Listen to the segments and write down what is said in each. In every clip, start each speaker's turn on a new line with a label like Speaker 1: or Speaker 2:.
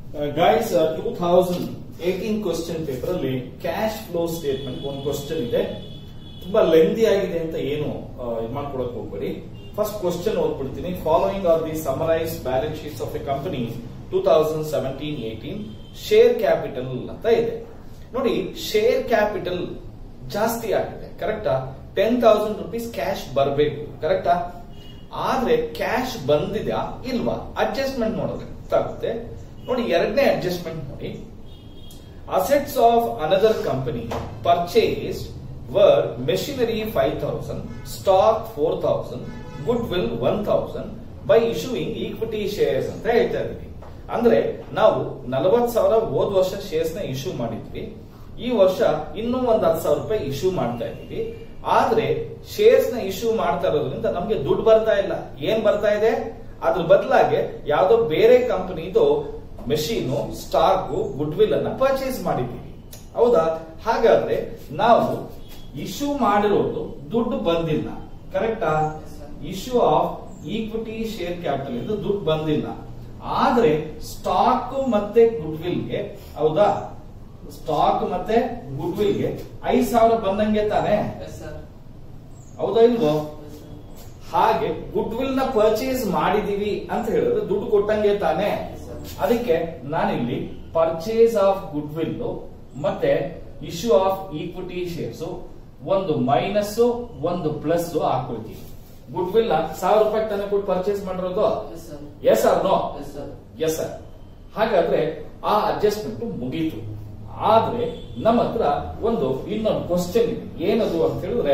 Speaker 1: Guys two thousand eighteen question paper ಅಲ್ಲಿ cash flow statement ಒಂದು question ಇದೆ ತುಂಬಾ ಲೆಂದಿ ಆಗಿದೆ ಅಂತ ಏನು ಇದು ಮಾಡ್ಕೊಳಕ್ ಹೋಗ್ಬೇಡಿ ಫಸ್ಟ್ ಕ್ವಶನ್ ಓದ್ಬಿಡ್ತೀನಿ following are the summarise balance sheets of a company two thousand seventeen eighteen share capital ಅಂತ ಇದೆ ನೋಡಿ ಶೇರ್ ಕ್ಯಾಪಿಟಲ್ ಜಾಸ್ತಿ ಆಗಿದೆ ಕರೆಕ್ಟಾ ಟೆನ್ ತೌಸಂಡ್ ರುಪೀಸ್ ಕ್ಯಾಶ್ ಬರಬೇಕು ಕರೆಕ್ಟಾ ಆದ್ರೆ ಕ್ಯಾಶ್ ಬಂದಿದ್ಯಾ ಇಲ್ವಾ ಅಡ್ಜಸ್ಟ್ಮೆಂಟ್ ನೋಡಿದ್ರೆ ಗೊತ್ತಾಗುತ್ತೆ ನೋಡಿ ಎರಡನೇ ಅಡ್ಜಸ್ಟ್ಮೆಂಟ್ ನೋಡಿ assets of another company purchase were machinery five thousand stock four thousand goodwill one thousand by issuing equity shares ಅಂತ ಹೇಳ್ತಾ ಇದೀವಿ ಅಂದ್ರೆ ನಾವು ನಲವತ್ ಸಾವಿರ ಹೋದ್ ವರ್ಷ ಶೇರ್ಸ್ ನ ಇಶ್ಯೂ ಮಾಡಿದ್ವಿ ಈ ವರ್ಷ ಇನ್ನೂ ಒಂದ್ ಹತ್ತು ಸಾವಿರ ರೂಪಾಯಿ ಇಶ್ಯೂ ಮಾಡ್ತಾ ಇದೀವಿ ಆದ್ರೆ ಶೇರ್ಸ್ ನ ಇಶ್ಯೂ ಮಾಡ್ತಾ ಇರೋದ್ರಿಂದ ನಮ್ಗೆ ದುಡ್ಡು ಬರ್ತಾ ಇಲ್ಲ ಏನ್ ಬರ್ತಾ ಇದೆ ಅದ್ರ ಬದಲಾಗಿ ಯಾವ್ದೋ ಬೇರೆ ಕಂಪನಿದು ಮೆಷಿನು ಸ್ಟಾಕ್ ಗುಡ್ ವಿಲ್ ಅನ್ನ ಪರ್ಚೇಸ್ ಮಾಡಿದ್ದೀವಿ ಹೌದಾ ಹಾಗಾದ್ರೆ ನಾವು ಇಶ್ಯೂ ಮಾಡಿರೋದು ದುಡ್ಡು ಬಂದಿಲ್ಲ ಕರೆಕ್ಟಾ issue of equity share capital ಇಂದ ದುಡ್ಡು ಬಂದಿಲ್ಲ ಆದ್ರೆ ಸ್ಟಾಕ್ ಮತ್ತೆ ಗುಡ್ ವಿಲ್ಗೆ ಹೌದಾ ಸ್ಟಾಕ್ ಮತ್ತೆ ಗುಡ್ ವಿಲ್ಗೆ ಐದ್ ಸಾವಿರ ಬಂದಂಗೆ ತಾನೆ ಹೌದಾ ಇಲ್ವೋ ಹಾಗೆ ಗುಡ್ ವಿಲ್ ನ ಪರ್ಚೇಸ್ ಮಾಡಿದೀವಿ ಅಂತ ಹೇಳಿದ್ರೆ ದುಡ್ಡು ಕೊಟ್ಟಂಗೆ ತಾನೆ ಅದಕ್ಕೆ ನಾನಿಲ್ಲಿ ಪರ್ಚೇಸ್ ಆಫ್ ಗುಡ್ ವಿಲ್ ಮತ್ತೆ ಇಶ್ಯೂ ಆಫ್ ಈಕ್ವಿಟಿ ಶೇರ್ಸ್ ಒಂದು ಮೈನಸ್ ಒಂದು ಪ್ಲಸ್ ಹಾಕೊಳ್ತೀವಿ ಗುಡ್ ವಿಲ್ ನ ಸಾವಿರ ರೂಪಾಯಿ ತಾನೆ ಕೊಟ್ಟು ಪರ್ಚೇಸ್ ಮಾಡಿರೋದು yes or no yes sir ಹಾಗಾದ್ರೆ ಆ ಅಡ್ಜಸ್ಟ್ಮೆಂಟ್ ಮುಗೀತು ಆದ್ರೆ ನಮ್ಮ ಹತ್ರ ಒಂದು ಇನ್ನೊಂದು ಕ್ವಶನ್ ಇದೆ ಏನದು ಅಂತ ಹೇಳಿದ್ರೆ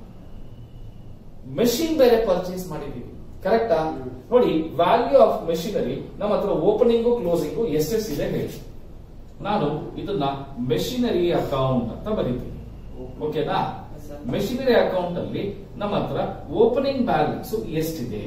Speaker 1: ಮೆಷಿನ್ ಬೇರೆ ಪರ್ಚೇಸ್ ಮಾಡಿದೀವಿ ಕರೆಕ್ಟಾ ನೋಡಿ ವ್ಯಾಲ್ಯೂ ಆಫ್ ಮೆಷಿನರಿ ನಮ್ಮ ಹತ್ರ ಓಪನಿಂಗು ಕ್ಲೋಸಿಂಗು ಎಷ್ಟೆಷ್ಟಿದೆ ಹೇಳಿ ನಾನು ಇದನ್ನ ಮೆಷಿನರಿ ಅಕೌಂಟ್ ಅಂತ ಬರೀತೀನಿ ಓಕೆನಾ ಮೆಷಿನರಿ ಅಕೌಂಟ್ ಅಲ್ಲಿ ನಮ್ಮ ಹತ್ರ ಓಪನಿಂಗ್ ಬ್ಯಾಲೆನ್ಸ್ ಎಷ್ಟಿದೆ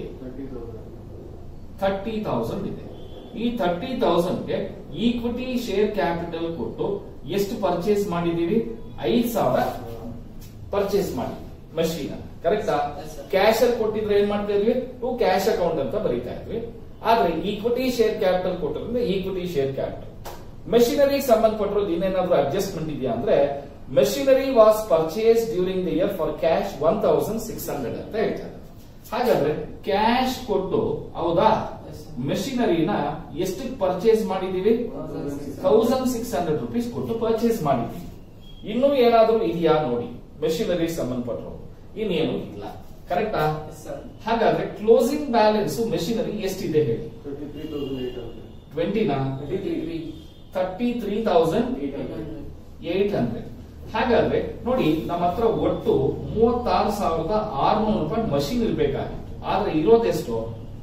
Speaker 1: ಥರ್ಟಿ ತೌಸಂಡ್ ಇದೆ ಈ ಥರ್ಟಿ ತೌಸಂಡ್ಗೆ ಈಕ್ವಿಟಿ ಶೇರ್ ಕ್ಯಾಪಿಟಲ್ ಕೊಟ್ಟು ಎಷ್ಟು ಪರ್ಚೇಸ್ ಮಾಡಿದೀವಿ ಐದ್ ಸಾವಿರ ಪರ್ಚೇಸ್ ಮಾಡಿ ಮಷೀನ್ ಕರೆಕ್ಟಾ
Speaker 2: Yes, sir.
Speaker 1: ಕ್ಯಾಶ್ ಅಲ್ಲಿ ಕೊಟ್ಟಿದ್ರೆ ಏನ್ ಮಾಡ್ತಾ ಇದ್ವಿ ಟು ಕ್ಯಾಶ್ ಅಕೌಂಟ್ ಅಂತ ಬರೀತಾ ಇದ್ವಿ ಆದ್ರೆ ಈಕ್ವಿಟಿ ಶೇರ್ ಕ್ಯಾಪಿಟಲ್ ಕೊಟ್ಟಿರೋದ್ರಿಂದ ಈಕ್ವಿಟಿ ಶೇರ್ ಕ್ಯಾಪಿಟಲ್ ಮೆಷಿನರಿ ಸಂಬಂಧಪಟ್ಟಿರೋದು ಇನ್ನೇನಾದ್ರೂ ಅಡ್ಜಸ್ಟ್ಮೆಂಟ್ ಇದೆಯಾ ಅಂದ್ರೆ machinery was purchase during the year for cash one thousand six hundred ಅಂತ ಹೇಳ್ತಾರೆ ಹಾಗಾದ್ರೆ ಕ್ಯಾಶ್ ಕೊಟ್ಟು ಹೌದಾ
Speaker 2: Yes, sir.
Speaker 1: ಮೆಷಿನರಿನ ಎಷ್ಟು ಪರ್ಚೇಸ್ ಮಾಡಿದೀವಿ ತೌಸಂಡ್ ಸಿಕ್ಸ್ ಹಂಡ್ರೆಡ್ ರುಪೀಸ್ ಕೊಟ್ಟು ಪರ್ಚೇಸ್ ಮಾಡಿದೀವಿ ಇನ್ನೂ ಏನಾದ್ರೂ ಇದೆಯಾ ನೋಡಿ ಮೆಷಿನರಿ ಸಂಬಂಧಪಟ್ಟರು ಇನ್ನೇನು ಇಲ್ಲ ಕರೆಕ್ಟಾ ಹಾಗಾದ್ರೆ ಕ್ಲೋಸಿಂಗ್ ಬ್ಯಾಲೆನ್ಸ್ ಮೆಷಿನರಿ ಎಷ್ಟಿದೆ ಹೇಳಿ ಟ್ವೆಂಟಿನಾ thirty three thousand eight hundred ಹಾಗಾದ್ರೆ ನೋಡಿ ನಮ್ಮ ಹತ್ರ ಒಟ್ಟು ಮೂವತ್ತಾರು ಸಾವಿರದ ಆರ್ನೂರು ರೂಪಾಯಿ ಮಷಿನ್ ಇರ್ಬೇಕಾಗಿತ್ತು ಆದ್ರೆ ಇರೋದೆಷ್ಟು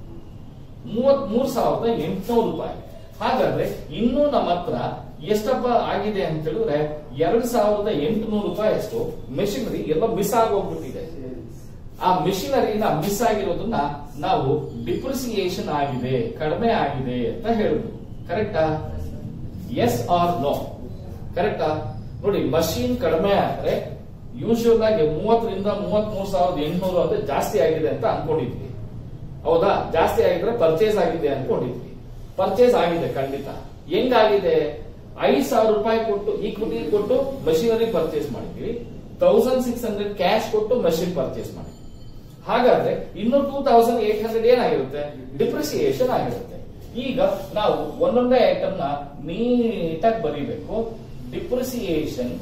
Speaker 1: ಮೂವತ್ ಮೂರ್ ಸಾವಿರದ ಎಂಟುನೂರು ರೂಪಾಯಿ ಹಾಗಾದ್ರೆ ಇನ್ನೂ ನಮ್ಮ ಹತ್ರ ಎಷ್ಟಪ್ಪ ಆಗಿದೆ ಅಂತ ಹೇಳಿದ್ರೆ ಎರಡ್ ಸಾವಿರದ ಎಂಟುನೂರು ರೂಪಾಯಿ ಅಷ್ಟು ಮೆಷಿನರಿ ಎಲ್ಲ ಮಿಸ್ ಆಗೋಗ್ಬಿಟ್ಟಿದೆ ಆ ಮಿಷಿನರಿನ ಮಿಸ್ ಆಗಿರೋದನ್ನ ನಾವು ಡಿಪ್ರಿಸಿಯೇಷನ್ ಆಗಿದೆ ಕಡಿಮೆ ಆಗಿದೆ ಅಂತ ಹೇಳುದು ಕರೆಕ್ಟಾ ಎಸ್ ಆರ್ ನೋ ಕರೆಕ್ಟಾ ನೋಡಿ ಮಷೀನ್ ಕಡಿಮೆ ಆದ್ರೆ ಯೂಶುವಲ್ ಆಗಿ ಮೂವತ್ತರಿಂದ ಮೂವತ್ತ್ ಮೂರು ಸಾವಿರದ ಎಂಟುನೂರು ಅಂದ್ರೆ ಜಾಸ್ತಿ ಆಗಿದೆ ಅಂತ ಅನ್ಕೊಂಡಿದ್ವಿ ಹೌದಾ ಜಾಸ್ತಿ ಆಗಿದ್ರೆ ಪರ್ಚೇಸ್ ಆಗಿದೆ ಅನ್ಕೊಂಡಿದ್ವಿ ಪರ್ಚೇಸ್ ಆಗಿದೆ ಖಂಡಿತ ಹೆಂಗಾಗಿದೆ ಐದ್ ಸಾವಿರ ರೂಪಾಯಿ ಕೊಟ್ಟು ಈಕ್ವಿಟಿ ಕೊಟ್ಟು ಮಷಿನರಿ ಪರ್ಚೇಸ್ ಮಾಡಿದ್ವಿ ತೌಸಂಡ್ ಸಿಕ್ಸ್ ಹಂಡ್ರೆಡ್ ಕ್ಯಾಶ್ ಕೊಟ್ಟು ಮಷಿನ್ ಪರ್ಚೇಸ್ ಮಾಡಿದ್ವಿ ಹಾಗಾದ್ರೆ ಇನ್ನು ಟೂ ತೌಸಂಡ್ ಏಟ್ ಹಂಡ್ರೆಡ್ ಏನಾಗಿರುತ್ತೆ ಡಿಪ್ರಿಸಿಯೇಷನ್ ಆಗಿರುತ್ತೆ ಈಗ ನಾವು ಒಂದೊಂದೇ ಐಟಮ್ ನ ನೀಟಾಗಿ ಬರೀಬೇಕು depreciation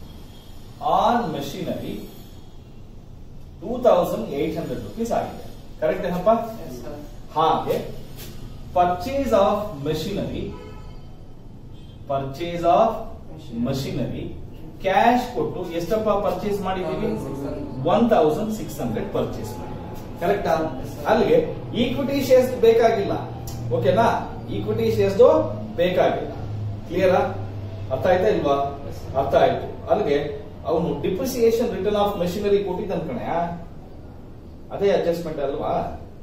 Speaker 1: on machinery two thousand eight hundred rupees ಆಗಿದೆ ಕರೆಕ್ಟ್ ಏನಪ್ಪ ಹಾಗೆ purchase of machinery purchase of machinery cash ಕೊಟ್ಟು ಎಷ್ಟಪ್ಪ ಪರ್ಚೇಸ್ ಮಾಡಿದೀವಿ one thousand six hundred purchase ಮಾಡಿದ್ವಿ ಕರೆಕ್ಟಾ ಅಲ್ಲಿಗೆ ಈಕ್ವಿಟಿ ಶೇರ್ಸ್ ಬೇಕಾಗಿಲ್ಲ ಓಕೆನಾ ಈಕ್ವಿಟಿ ಶೇರ್ಸ್ ಬೇಕಾಗಿಲ್ಲ ಕ್ಲಿಯರಾ ಅರ್ಥ ಆಯ್ತಾ ಇಲ್ವಾ ಅರ್ಥ ಆಯ್ತು ಅಲ್ಲಿಗೆ ಅವನು ಡಿಪ್ರಿಸಿಯೇಷನ್ ರಿಟರ್ನ್ ಆಫ್ ಮೆಷಿನರಿ ಕೊಟ್ಟಿದ್ದಾನೆ ಕಣೆ ಅದೇ ಅಡ್ಜಸ್ಟ್ಮೆಂಟ್ ಅಲ್ವಾ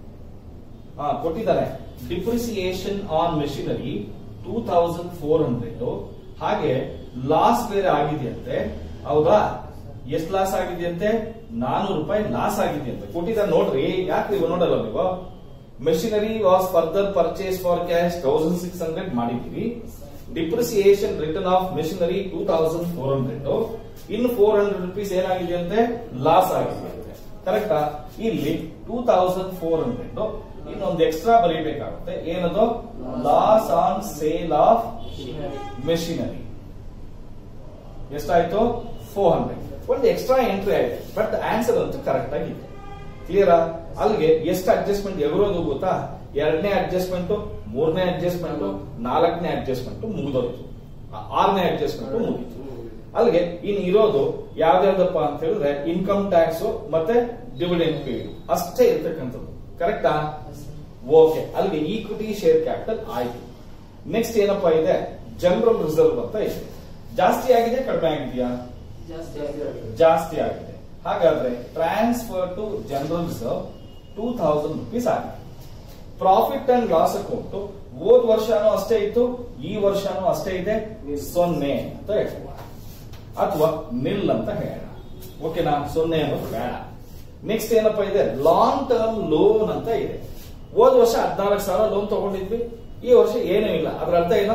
Speaker 1: ಹಾ ಕೊಟ್ಟಿದ್ದಾರೆ depreciation on machinery two thousand four hundred ಹಾಗೆ ಲಾಸ್ ಬೇರೆ ಆಗಿದೆಯಂತೆ ಹೌದಾ ಎಷ್ಟು ಲಾಸ್ ಆಗಿದೆಯಂತೆ ನಾನೂರು ರೂಪಾಯಿ ಲಾಸ್ ಆಗಿದೆಯಂತೆ ಕೊಟ್ಟಿದ್ದಾರೆ ನೋಡ್ರಿ ಯಾಕೆ ನೀವು ನೋಡಲ್ಲ ನೀವು machinery was further purchase for cash thousand six hundred ಮಾಡಿದೀವಿ depreciation return of machinery two thousand four hundred ಇನ್ನು ಫೋರ್ ಹಂಡ್ರೆಡ್ ರುಪೀಸ್ ಏನಾಗಿದೆ ಅಂತೆ ಲಾಸ್ ಆಗಿದೆ ಅಂತೆ ಕರೆಕ್ಟಾ ಇಲ್ಲಿ ಟೂ ತೌಸಂಡ್ ಫೋರ್ ಹಂಡ್ರೆಡ್ ಇನ್ನೊಂದು ಎಕ್ಸ್ಟ್ರಾ ಬರೀಬೇಕಾಗುತ್ತೆ ಏನದು loss on sale of machinery ಎಷ್ಟಾಯ್ತು ಫೋರ್ ಹಂಡ್ರೆಡ್ ಒಂದು ಎಕ್ಸ್ಟ್ರಾ ಎಂಟ್ರಿ ಆಯ್ತು ಬಟ್ ಆನ್ಸರ್ ಅಂತೂ ಕರೆಕ್ಟ್ ಆಗಿದೆ ಕ್ಲಿಯರ್ ಅಲ್ಲಿಗೆ ಎಷ್ಟು ಅಡ್ಜಸ್ಟ್ಮೆಂಟ್ ಎಗರೋದು ಗೊತ್ತಾ ಎರಡನೇ ಅಡ್ಜಸ್ಟ್ಮೆಂಟ್ ಮೂರನೇ ಅಡ್ಜಸ್ಟ್ಮೆಂಟ್ ನಾಲ್ಕನೇ ಅಡ್ಜಸ್ಟ್ಮೆಂಟ್ ಮುಗಿದೋಯ್ತು ಆ- ಆರನೇ ಅಡ್ಜಸ್ಟ್ಮೆಂಟ್ ಮುಗೀತು ಅಲ್ಲಿಗೆ ಇನ್ನು ಇರೋದು ಯಾವ್ದಾವ್ದಪ್ಪ ಅಂತ ಹೇಳಿದ್ರೆ ಇನ್ಕಮ್ ಟ್ಯಾಕ್ಸ್ ಮತ್ತೆ ಡಿವಿಡೆಂಡ್ ಪೇಡ್ ಅಷ್ಟೇ ಇರ್ತಕ್ಕಂಥದ್ದು ಕರೆಕ್ಟಾ ಓಕೆ ಅಲ್ಲಿಗೆ ಈಕ್ವಿಟಿ ಶೇರ್ ಕ್ಯಾಪಿಟಲ್ ಆಯ್ತು ನೆಕ್ಸ್ಟ್ ಏನಪ್ಪಾ ಇದೆ ಜನರಲ್ ರಿಸರ್ವ್ ಅಂತ ಇದೆ ಜಾಸ್ತಿ ಆಗಿದೆ ಕಡಿಮೆ ಆಗಿದೆಯಾ ಜಾಸ್ತಿ ಆಗಿದೆ ಹಾಗಾದ್ರೆ transfer to general reserve two thousand rupees ಆಗಿದೆ ಪ್ರಾಫಿಟ್ ಅಂಡ್ ಲಾಸ್ ಅಕೌಂಟ್ ಹೋದ್ ವರ್ಷನೂ ಅಷ್ಟೇ ಇತ್ತು ಈ ವರ್ಷನೂ ಅಷ್ಟೇ ಇದೆ ಸೊನ್ನೆ ಅಂತ ಹೇಳೋಣ ಅಥವಾ ನಿಲ್ ಅಂತ ಹೇಳೋಣ ಓಕೆನಾ ಸೊನ್ನೆ ಅನ್ನೋದು ಬೇಡ ನೆಕ್ಸ್ಟ್ ಏನಪ್ಪಾ ಇದೆ ಲಾಂಗ್ ಟರ್ಮ್ ಲೋನ್ ಅಂತ ಇದೆ ಹೋದ್ ವರ್ಷ ಹದಿನಾಲ್ಕು ಸಾವಿರ ಲೋನ್ ತಗೊಂಡಿದ್ವಿ ಈ ವರ್ಷ ಏನೂ ಇಲ್ಲ ಅದ್ರ ಅರ್ಥ ಏನು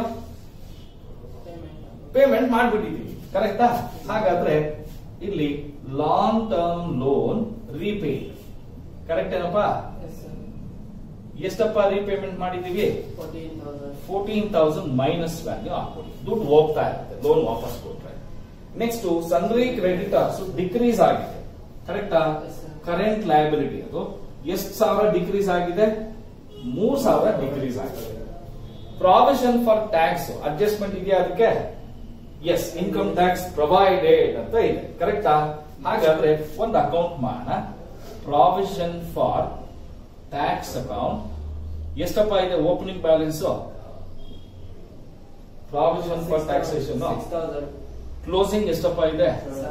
Speaker 1: ಪೇಮೆಂಟ್ ಮಾಡ್ಬಿಟ್ಟಿದೀವಿ ಕರೆಕ್ಟಾ ಹಾಗಾದ್ರೆ ಇಲ್ಲಿ long term loan repaid correct ಏನಪ್ಪಾ ಎಷ್ಟಪ್ಪ ರೀಪೇಮೆಂಟ್ ಮಾಡಿದೀವಿ ಫೋರ್ಟೀನ್ ತೌಸಂಡ್ ಮೈನಸ್ ವ್ಯಾಲ್ಯೂ ಹಾಕೊಳ್ಳಿ ದುಡ್ಡು ಹೋಗ್ತಾ ಇರುತ್ತೆ ಲೋನ್ ವಾಪಸ್ ಕೊಟ್ರೆ ನೆಕ್ಸ್ಟ್ ಸನ್ರಿ ಕ್ರೆಡಿಟರ್ಸ್ ಡಿಕ್ರೀಸ್ ಆಗಿದೆ ಕರೆಕ್ಟಾ
Speaker 2: Yes, sir.
Speaker 1: ಕರೆಂಟ್ ಲಯಬಿಲಿಟಿ ಅದು ಎಷ್ಟು ಸಾವಿರ ಡಿಕ್ರೀಸ್ ಆಗಿದೆ ಮೂರ್ ಸಾವಿರ ಡಿಕ್ರೀಸ್ ಆಗಿದೆ ಪ್ರಾವಿಷನ್ ಫಾರ್ ಟ್ಯಾಕ್ಸ್ ಅಡ್ಜಸ್ಟ್ಮೆಂಟ್ ಇದೆಯಾ ಅದಕ್ಕೆ ಎಸ್ ಇನ್ಕಮ್ ಟ್ಯಾಕ್ಸ್ ಪ್ರೊವೈಡೆಡ್ ಅಂತ ಇದೆ ಕರೆಕ್ಟಾ ಹಾಗಾದ್ರೆ ಒಂದು ಅಕೌಂಟ್ ಮಾಡೋಣ ಪ್ರಾವಿಷನ್ ಫಾರ್ ಟ್ಯಾಕ್ಸ್ ಅಕೌಂಟ್ ಎಷ್ಟಪ್ಪ ಇದೆ opening balance provision for taxation closing ಎಷ್ಟಪ್ಪ ಇದೆ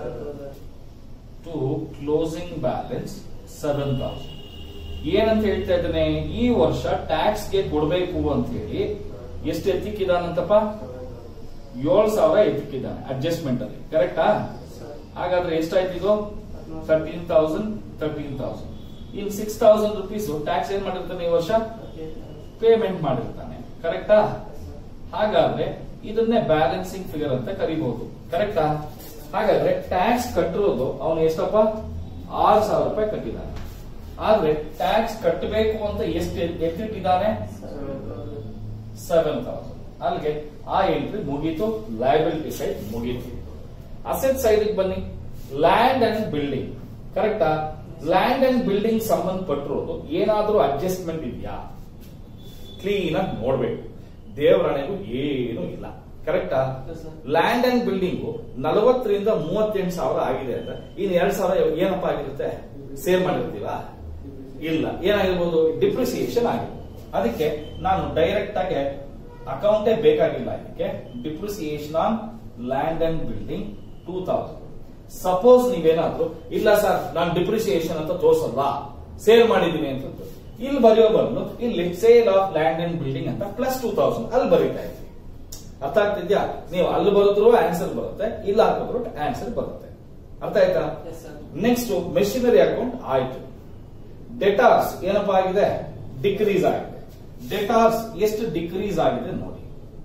Speaker 1: to closing balance seven thousand ಏನಂತ ಹೇಳ್ತಾ ಇದ್ದಾನೆ ಈ ವರ್ಷ ಟ್ಯಾಕ್ಸ್ ಗೆ ಕೊಡಬೇಕು ಅಂತ ಹೇಳಿ ಎಷ್ಟು ಎತ್ತಿಕ್ಕಿದಾನಂತಪ್ಪ ಏಳು ಸಾವಿರ ಎತ್ತಿಕ್ಕಿದ್ದಾನೆ ಅಡ್ಜಸ್ಟ್ಮೆಂಟ್ ಅಲ್ಲಿ ಕರೆಕ್ಟಾ ಹಾಗಾದ್ರೆ ಎಷ್ಟಾಯ್ತು ಇದು ತರ್ಟೀನ್ ತೌಸಂಡ್ ತರ್ಟೀನ್ ತೌಸಂಡ್ ಇನ್ ಸಿಕ್ಸ್ ತೌಸಂಡ್ ರುಪೀಸ್ ಟ್ಯಾಕ್ಸ್ ಏನ್ ಮಾಡಿರ್ತಾನೆ ಈ ವರ್ಷ ಪೇಮೆಂಟ್ ಮಾಡಿರ್ತಾನೆ ಕರೆಕ್ಟಾ ಹಾಗಾದ್ರೆ ಇದನ್ನೇ ಬ್ಯಾಲೆನ್ಸಿಂಗ್ ಫಿಗರ್ ಅಂತ ಕರಿಬಹುದು ಕರೆಕ್ಟಾ ಹಾಗಾದ್ರೆ ಟ್ಯಾಕ್ಸ್ ಕಟ್ಟಿರೋದು ಅವನು ಎಷ್ಟಪ್ಪ ಆರು ಸಾವಿರ ರೂಪಾಯಿ ಕಟ್ಟಿದ್ದಾನೆ ಆದ್ರೆ ಟ್ಯಾಕ್ಸ್ ಕಟ್ಟಬೇಕು ಅಂತ ಎಷ್ಟು ಎತ್ತಿಟ್ಟಿದ್ದಾನೆ ಸೆವೆನ್ ತೌಸಂಡ್ ಅಲ್ಲಿಗೆ ಆ ಎಂಟ್ರಿ ಮುಗೀತು ಲಯಬಿಲಿಟಿ ಸೈಡ್ ಮುಗೀತು ಅಸೆಟ್ ಸೈಡ್ ಬನ್ನಿ ಲ್ಯಾಂಡ್ ಅಂಡ್ ಬಿಲ್ಡಿಂಗ್ ಕರೆಕ್ಟಾ ಲ್ಯಾಂಡ್ ಅಂಡ್ ಬಿಲ್ಡಿಂಗ್ ಸಂಬಂಧಪಟ್ಟಿರೋದು ಏನಾದ್ರೂ ಅಡ್ಜಸ್ಟ್ಮೆಂಟ್ ಇದೆಯಾ ಕ್ಲೀನ್ ಆಗಿ ನೋಡ್ಬೇಕು ದೇವರಣೆಗೂ ಏನು ಇಲ್ಲ ಕರೆಕ್ಟಾ
Speaker 2: Yes, sir.
Speaker 1: Land and building ನಲವತ್ತರಿಂದ ಮೂವತ್ತೆಂಟು ಸಾವಿರ ಆಗಿದೆ ಅಂದ್ರೆ ಇನ್ ಎರಡ್ ಸಾವಿರ ಏನಪ್ಪಾ ಆಗಿರುತ್ತೆ ಸೇಲ್ ಮಾಡಿರ್ತೀವ ಇಲ್ಲ ಏನಾಗಿರ್ಬೋದು ಡಿಪ್ರಿಸಿಯೇಷನ್ ಆಗಿದೆ ಅದಕ್ಕೆ ನಾನು ಡೈರೆಕ್ಟ್ ಆಗಿ ಅಕೌಂಟೇ ಬೇಕಾಗಿಲ್ಲ ಇದಕ್ಕೆ depreciation on land and building two thousand suppose ನೀವೇನಾದ್ರೂ ಇಲ್ಲ ಸರ್ ನಾನು ಡಿಪ್ರಿಸಿಯೇಷನ್ ಅಂತ ತೋರ್ಸಲ್ಲ ಸೇಲ್ ಮಾಡಿದೀನಿ ಅಂತ ಇಲ್ಲಿ ಬರೆಯೋ ಬದಲು ಇಲ್ಲಿ sale of land and building ಅಂತ ಪ್ಲಸ್ ಟೂ ತೌಸಂಡ್ ಅಲ್ಲಿ ಬರೀತಾ ಇದ್ವಿ ಅರ್ಥ ಆಗ್ತಿದ್ಯಾ ನೀವು ಅಲ್ಲಿ ಬರೆದ್ರು ಆನ್ಸರ್ ಬರುತ್ತೆ ಇಲ್ಲ ಹಾಕಿದ್ರು ಆನ್ಸರ್ ಬರುತ್ತೆ ಅರ್ಥ ಆಯ್ತಾ ನೆಕ್ಸ್ಟ್ ಮೆಷಿನರಿ ಅಕೌಂಟ್ ಆಯ್ತು ಡೆಟಾರ್ಸ್ ಏನಪ್ಪಾ ಆಗಿದೆ ಡಿಕ್ರೀಸ್ ಆಗಿದೆ ಡೆಟಾರ್ಸ್ ಎಷ್ಟು ಡಿಕ್ರೀಸ್ ಆಗಿದೆ ನೋಡಿ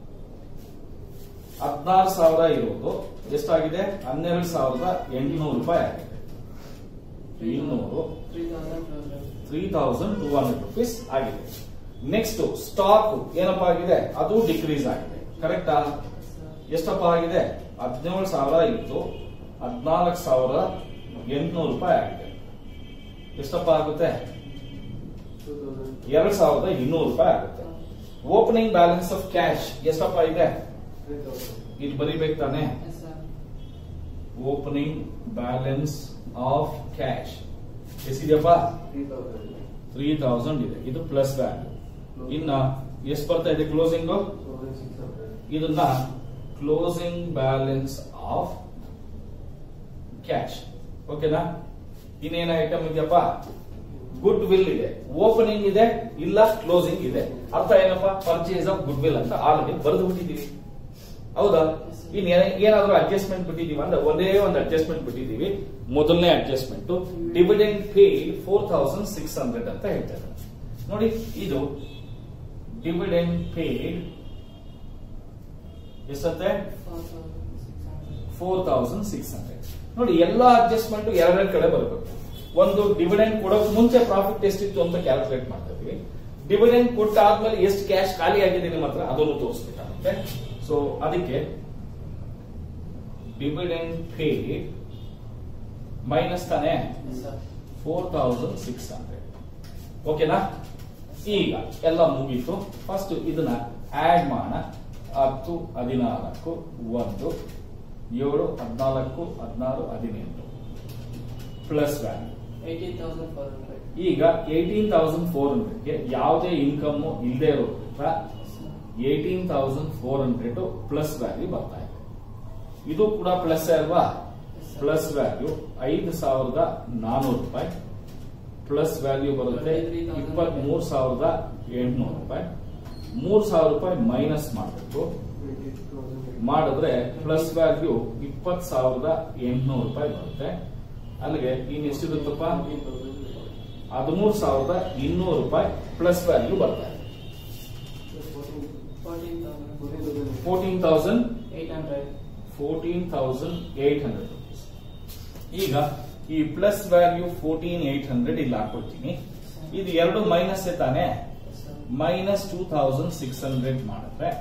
Speaker 1: ಹದಿನಾರು ಸಾವಿರ ಇರೋದು ಎಷ್ಟಾಗಿದೆ ಹನ್ನೆರಡು ಸಾವಿರದ ಎಂಟುನೂರು ರೂಪಾಯಿ ಆಗಿದೆ ಇನ್ನೂರು three thousand two hundred rupees ಆಗಿದೆ ನೆಕ್ಸ್ಟ್ ಸ್ಟಾಕ್ ಏನಪ್ಪಾ ಆಗಿದೆ ಅದು ಡಿಕ್ರೀಸ್ ಆಗಿದೆ ಕರೆಕ್ಟಾ ಎಷ್ಟಪ್ಪ ಆಗಿದೆ ಹದಿನೇಳು ಸಾವಿರ ಇತ್ತು ಹದಿನಾಲ್ಕು ಸಾವಿರ ಎಂಟುನೂರು ರೂಪಾಯಿ ಆಗಿದೆ ಎಷ್ಟಪ್ಪ ಆಗುತ್ತೆ ಎರಡ್ ಸಾವಿರದ ಇನ್ನೂರು ರೂಪಾಯಿ ಆಗುತ್ತೆ ಓಪನಿಂಗ್ ಬ್ಯಾಲೆನ್ಸ್ ಆಫ್ ಕ್ಯಾಶ್ ಎಷ್ಟಪ್ಪ ಇದೆ ಇಲ್ಲಿ ಬರಿಬೇಕು ತಾನೆ ಓಪನಿಂಗ್ ಬ್ಯಾಲೆನ್ಸ್ ಆಫ್ ಕ್ಯಾಶ್ ಎಷ್ಟಿದೆಯಪ್ಪ ತ್ರೀ ತೌಸಂಡ್ ಇದೆ ಇದು ಪ್ಲಸ್ ವ್ಯಾಲ್ಯೂ ಇನ್ನ ಎಷ್ಟು ಬರ್ತಾ ಇದೆ ಕ್ಲೋಸಿಂಗ್ ಇದನ್ನ ಕ್ಲೋಸಿಂಗ್ ಬ್ಯಾಲೆನ್ಸ್ ಆಫ್ ಕ್ಯಾಶ್ ಓಕೆನಾ ಇನ್ನೇನ ಐಟಮ್ ಇದೆಯಪ್ಪ ಗುಡ್ ವಿಲ್ ಇದೆ ಓಪನಿಂಗ್ ಇದೆ ಇಲ್ಲ ಕ್ಲೋಸಿಂಗ್ ಇದೆ ಅರ್ಥ ಏನಪ್ಪ ಪರ್ಚೇಸ್ ಆಫ್ ಗುಡ್ ವಿಲ್ ಅಂತ ಆಲ್ರೆಡಿ ಬರೆದು ಬಿಟ್ಟಿದೀವಿ ಹೌದಾ ಇನ್ ಏನ- ಏನಾದ್ರೂ ಅಡ್ಜಸ್ಟ್ಮೆಂಟ್ ಬಿಟ್ಟಿದೀವಿ ಅಂದ್ರೆ ಒಂದೇ ಒಂದು ಅಡ್ಜಸ್ಟ್ಮೆಂಟ್ ಬಿಟ್ಟಿದೀವಿ ಮೊದಲನೇ adjustment dividend paid four thousand six hundred ಅಂತ ಹೇಳ್ತಾರೆ ನೋಡಿ ಇದು ಡಿವಿಡೆಂಡ್ ಪೇಡ್ ಎಷ್ಟತ್ತೆ ಫೋರ್ ತೌಸಂಡ್ ಸಿಕ್ಸ್ ಹಂಡ್ರೆಡ್ ನೋಡಿ ಎಲ್ಲ ಅಡ್ಜಸ್ಟ್ಮೆಂಟ್ ಎರಡೆರಡು ಕಡೆ ಬರಬೇಕು ಒಂದು ಡಿವಿಡೆಂಡ್ ಕೊಡೋಕ್ ಮುಂಚೆ ಪ್ರಾಫಿಟ್ ಎಷ್ಟಿತ್ತು ಅಂತ ಕ್ಯಾಲ್ಕುಲೇಟ್ ಮಾಡ್ತಾ ಇದೀವಿ ಡಿವಿಡೆಂಡ್ ಕೊಟ್ಟಾದ್ಮೇಲೆ ಎಷ್ಟು ಕ್ಯಾಶ್ ಖಾಲಿ ಆಗಿದೆ ನಿಮ್ಮ ಹತ್ರ ಅದನ್ನು ತೋರಿಸ್ಬೇಕಾಗುತ್ತೆ ಸೊ ಅದಕ್ಕೆ ಡಿವಿಡೆಂಡ್ ಪೇಡ್ ಮೈನಸ್ ತಾನೇ ಫೋರ್ ತೌಸಂಡ್ ಸಿಕ್ಸ್ ಹಂಡ್ರೆಡ್ ಓಕೆನಾ ಈಗ ಎಲ್ಲ ಮುಗೀತು ಫಸ್ಟ್ ಇದನ್ನ ಆಡ್ ಮಾಡೋಣ ಹತ್ತು ಹದಿನಾಲ್ಕು ಒಂದು ಏಳು ಹದಿನಾಲ್ಕು ಹದಿನಾರು ಹದಿನೆಂಟು ಪ್ಲಸ್ ವ್ಯಾಲ್ಯೂ ಈಗ ಏಯ್ಟೀನ್ ತೌಸಂಡ್ ಫೋರ್ ಹಂಡ್ರೆಡ್ಗೆ ಯಾವುದೇ ಇನ್ಕಮ್ ಇಲ್ಲದೆ ಇರೋದ್ರಿಂದ eighteen thousand four hundred plus value ಬರ್ತಾ ಇದೆ ಇದು ಕೂಡ ಪ್ಲಸ್ ಅಲ್ವಾ ಪ್ಲಸ್ ವ್ಯಾಲ್ಯೂ ಐದು ಸಾವಿರದ ನಾನೂರು ರೂಪಾಯಿ ಪ್ಲಸ್ ವ್ಯಾಲ್ಯೂ ಬರುತ್ತೆ ಇಪ್ಪತ್ತ್ ಮೂರು ಸಾವಿರದ ಎಂಟುನೂರು ರೂಪಾಯಿ ಮೂರ್ ಸಾವಿರ ರೂಪಾಯಿ ಮೈನಸ್ ಮಾಡಬೇಕು ಮಾಡಿದ್ರೆ ಪ್ಲಸ್ ವ್ಯಾಲ್ಯೂ ಇಪ್ಪತ್ ಸಾವಿರದ ಎಂಟುನೂರು ರೂಪಾಯಿ ಬರುತ್ತೆ ಅಲ್ಲಿಗೆ ಇನ್ ಎಷ್ಟಿರುತ್ತಪ್ಪ ಹದಿಮೂರು ಸಾವಿರದ ಇನ್ನೂರು ರೂಪಾಯಿ ಪ್ಲಸ್ ವ್ಯಾಲ್ಯೂ ಬರ್ತಾ ಇದೆ fourteen thousand fourteen thousand eight hundred rupees ಈಗ ಈ plus value fourteen eight hundred ಇಲ್ಲಿ ಹಾಕೊಡ್ತೀನಿ ಇದು ಎರಡು ಮೈನಸ್ ತಾನೆ minus two thousand six hundred ಮಾಡಿದ್ರೆ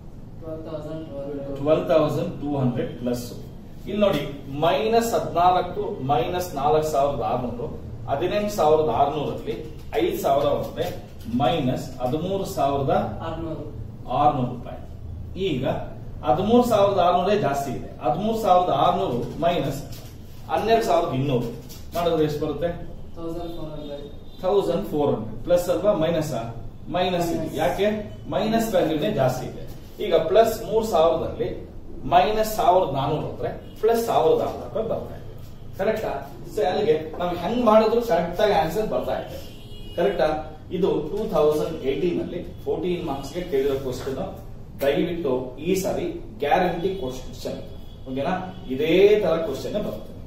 Speaker 1: twelve thousand two hundred plus ಇಲ್ಲಿ ನೋಡಿ ಮೈನಸ್ ಹದಿನಾಲ್ಕು ಮೈನಸ್ ನಾಲ್ಕು ಸಾವಿರದ ಆರ್ನೂರು ಹದಿನೆಂಟು ಸಾವಿರದ ಆರ್ನೂರಲ್ಲಿ ಐದು ಸಾವಿರ ಬರುತ್ತೆ ಮೈನಸ್ ಹದಿಮೂರು ಸಾವಿರದ ಆರ್ನೂರು ರೂಪಾಯಿ ಈಗ ಹದಿಮೂರು ಸಾವಿರದ ಆರ್ನೂರೇ ಜಾಸ್ತಿ ಇದೆ ಹದಿಮೂರು ಸಾವಿರದ ಆರ್ನೂರು ಮೈನಸ್ ಹನ್ನೆರಡು ಸಾವಿರದ ಇನ್ನೂರು ಮಾಡಿದ್ರೆ ಎಷ್ಟು ಬರುತ್ತೆ ಥೌಸಂಡ್ ಫೋರ್ ಹಂಡ್ರೆಡ್ ಪ್ಲಸ್ ಅಲ್ವಾ ಮೈನಸ್ ಮೈನಸ್ ಇದೆ ಯಾಕೆ ಮೈನಸ್ ವ್ಯಾಲ್ಯೂನೇ ಜಾಸ್ತಿ ಇದೆ ಈಗ ಪ್ಲಸ್ ಮೂರ್ ಸಾವಿರದಲ್ಲಿ ಮೈನಸ್ ಸಾವಿರದ ನಾನೂರು ಅಂದ್ರೆ ಪ್ಲಸ್ ಸಾವಿರದ ಆರ್ನೂರು ರೂಪಾಯಿ ಬರ್ತಾ ಇದೆ ಕರೆಕ್ಟಾ ಸೊ ಅಲ್ಲಿಗೆ ನಾವು ಹೆಂಗ್ ಮಾಡಿದ್ರು ಕರೆಕ್ಟ್ ಆಗಿ ಆನ್ಸರ್ ಬರ್ತಾ ಇದೆ ಕರೆಕ್ಟಾ ಇದು ಟೂ ತೌಸಂಡ್ ಏಟೀನ್ ಅಲ್ಲಿ ಫೋರ್ಟೀನ್ ಮಾರ್ಕ್ಸ್ ಗೆ ಕೇಳಿರೋ ಕ್ವಶನ್ ದಯವಿಟ್ಟು ಈ ಸಾರಿ ಗ್ಯಾರಂಟಿ ಕ್ವಶನ್ ಓಕೆನಾ ಇದೇ ತರ ಕ್ವಶನ್ ಬರುತ್ತೆ